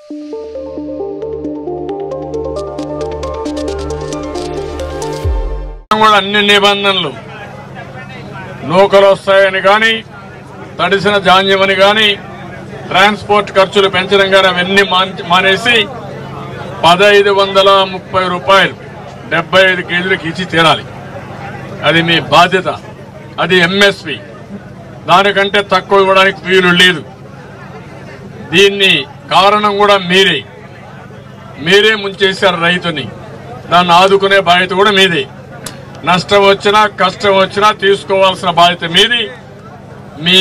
కూడా అన్ని నిబంధనలు నూకలు వస్తాయని కానీ తడిసిన ధాన్యమని కానీ ట్రాన్స్పోర్ట్ ఖర్చులు పెంచడం కానీ అవన్నీ మాన్- మానేసి పదహైదు వందల ముప్పై రూపాయలు డెబ్బై ఐదు కేజీలకు ఇచ్చి తీరాలి అది మీ బాధ్యత అది ఎంఎస్పి దానికంటే తక్కువ ఇవ్వడానికి వీలు లేదు దీన్ని కారణం కూడా మీరే మీరే ముంచేశారు రైతుని దాన్ని ఆదుకునే బాధ్యత కూడా మీదే నష్టం వచ్చినా కష్టం వచ్చినా తీసుకోవాల్సిన బాధ్యత మీది మీ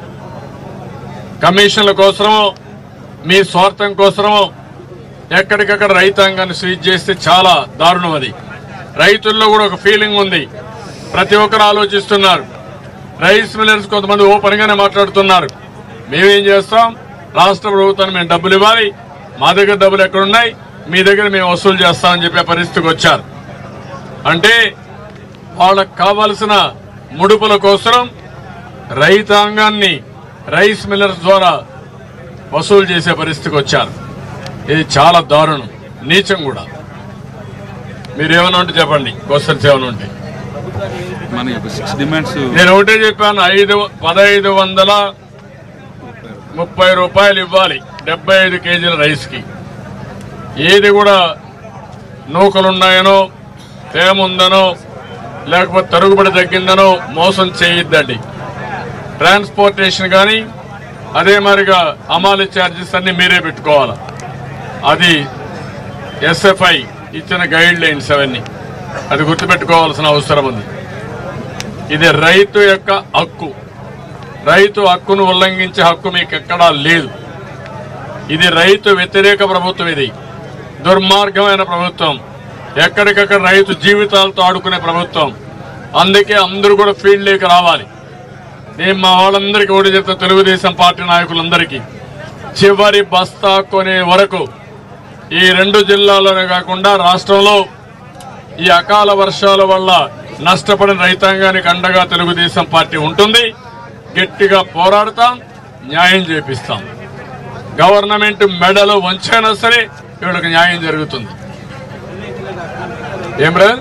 కమిషన్ల కోసమో మీ స్వార్థం కోసమో ఎక్కడికక్కడ రైతాంగాన్ని స్వీచ్ చేస్తే చాలా దారుణం అది రైతుల్లో కూడా ఒక ఫీలింగ్ ఉంది ప్రతి ఒక్కరు ఆలోచిస్తున్నారు రైస్ మిల్లర్స్ కొంతమంది ఓపెన్ గానే మాట్లాడుతున్నారు మేమేం చేస్తాం రాష్ట్ర ప్రభుత్వానికి మేము డబ్బులు ఇవ్వాలి మా దగ్గర డబ్బులు ఎక్కడున్నాయి మీ దగ్గర మేము వసూలు చేస్తామని చెప్పే పరిస్థితికి వచ్చారు అంటే వాళ్ళకు కావలసిన ముడుపుల కోసం రైతాంగాన్ని రైస్ మిల్లర్స్ ద్వారా వసూలు చేసే పరిస్థితికి వచ్చారు ఇది చాలా దారుణం నీచం కూడా మీరేమైనా ఉంటే చెప్పండి క్వశ్చన్స్ ఏమైనా ఉంటే మన యొక్క సిక్స్ డిమాండ్స్ నేను ఒకటే చెప్పాను ఐదు పదహైదు వందల ముప్పై రూపాయలు ఇవ్వాలి డెబ్బై ఐదు కేజీల రైస్కి ఏది కూడా నూకలున్నాయనో తేమ ఉందనో లేకపోతే తరుగుబడి తగ్గిందనో మోసం చేయొద్దండి ట్రాన్స్పోర్టేషన్ కానీ అదే మరిగా అమాలి ఛార్జెస్ అన్ని మీరే పెట్టుకోవాలి అది ఎస్ఎఫ్ఐ ఇచ్చిన గైడ్ లైన్స్ అవన్నీ అది గుర్తుపెట్టుకోవాల్సిన అవసరం ఉంది ఇది రైతు యొక్క హక్కు రైతు హక్కును ఉల్లంఘించే హక్కు మీకు ఎక్కడా లేదు ఇది రైతు వ్యతిరేక ప్రభుత్వం ఇది దుర్మార్గమైన ప్రభుత్వం ఎక్కడికక్కడ రైతు జీవితాలతో ఆడుకునే ప్రభుత్వం అందుకే అందరూ కూడా ఫీల్డ్లోకి రావాలి నేను మా వాళ్ళందరికీ ఓడి చెప్తా తెలుగుదేశం పార్టీ నాయకులందరికీ చివరి బస్తా కొనే వరకు ఈ రెండు జిల్లాల్లోనే కాకుండా రాష్ట్రంలో ఈ అకాల వర్షాల వల్ల నష్టపడిన రైతాంగానికి అండగా తెలుగుదేశం పార్టీ ఉంటుంది గట్టిగా పోరాడతాం న్యాయం చేపిస్తాం గవర్నమెంట్ మెడలు వంచైనా సరే వీళ్ళకి న్యాయం జరుగుతుంది ఏం బ్రదర్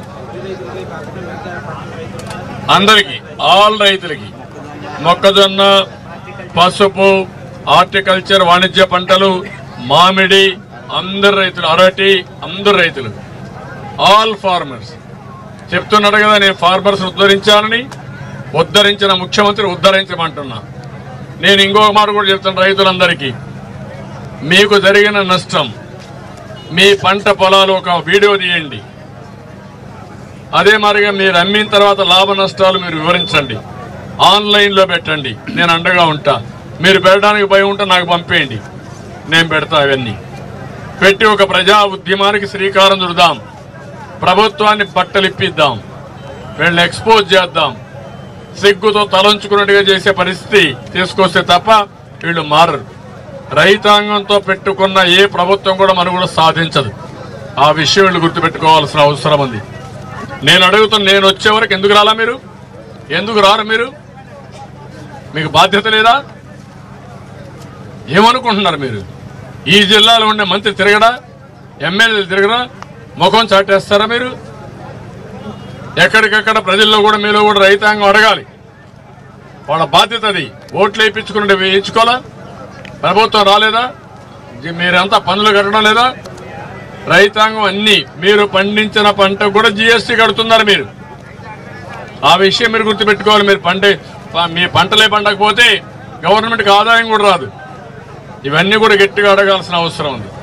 అందరికి ఆల్ రైతులకి మొక్కజొన్న పసుపు హార్టికల్చర్ వాణిజ్య పంటలు మామిడి అందరు రైతులు అరటి అందరు రైతులు ఆల్ ఫార్మర్స్ చెప్తున్నాడు కదా నేను ఫార్మర్స్ ఉద్ధరించాలని ఉద్ధరించిన ముఖ్యమంత్రి ఉద్ధరించమంటున్నా నేను ఇంకొక మాట కూడా చెప్తాను రైతులందరికీ మీకు జరిగిన నష్టం మీ పంట పొలాలు ఒక వీడియో తీయండి అదే మాదిరిగా మీరు అమ్మిన తర్వాత లాభ నష్టాలు మీరు వివరించండి ఆన్లైన్లో పెట్టండి నేను అండగా ఉంటా మీరు పెట్టడానికి భయం ఉంటే నాకు పంపేయండి నేను పెడతా అవన్నీ పెట్టి ఒక ప్రజా ఉద్యమానికి శ్రీకారం చుడదాం ప్రభుత్వాన్ని బట్టలిప్పిద్దాం వీళ్ళని ఎక్స్పోజ్ చేద్దాం సిగ్గుతో తలంచుకున్నట్టుగా చేసే పరిస్థితి తీసుకొస్తే తప్ప వీళ్ళు మారరు రైతాంగంతో పెట్టుకున్న ఏ ప్రభుత్వం కూడా మనం కూడా సాధించదు ఆ విషయం వీళ్ళు గుర్తుపెట్టుకోవాల్సిన అవసరం ఉంది నేను అడుగుతున్న నేను వచ్చే వరకు ఎందుకు రాలా మీరు ఎందుకు రారు మీరు మీకు బాధ్యత లేదా ఏమనుకుంటున్నారు మీరు ఈ జిల్లాలో ఉండే మంత్రి తిరగడా ఎమ్మెల్యేలు తిరగడా ముఖం చాటేస్తారా మీరు ఎక్కడికక్కడ ప్రజల్లో కూడా మీలో కూడా రైతాంగం అడగాలి వాళ్ళ బాధ్యత అది ఓట్లు వేయించుకుని వేయించుకోవాలా ప్రభుత్వం రాలేదా జి- మీరంతా పనులు కట్టడం లేదా రైతాంగం అన్ని మీరు పండించిన పంట కూడా జిఎస్టీ కడుతున్నారు మీరు ఆ విషయం మీరు గుర్తుపెట్టుకోవాలి మీరు పంట ప- మీ పంటలే పండకపోతే గవర్నమెంట్కి ఆదాయం కూడా రాదు ఇవన్నీ కూడా గట్టిగా అడగాల్సిన అవసరం ఉంది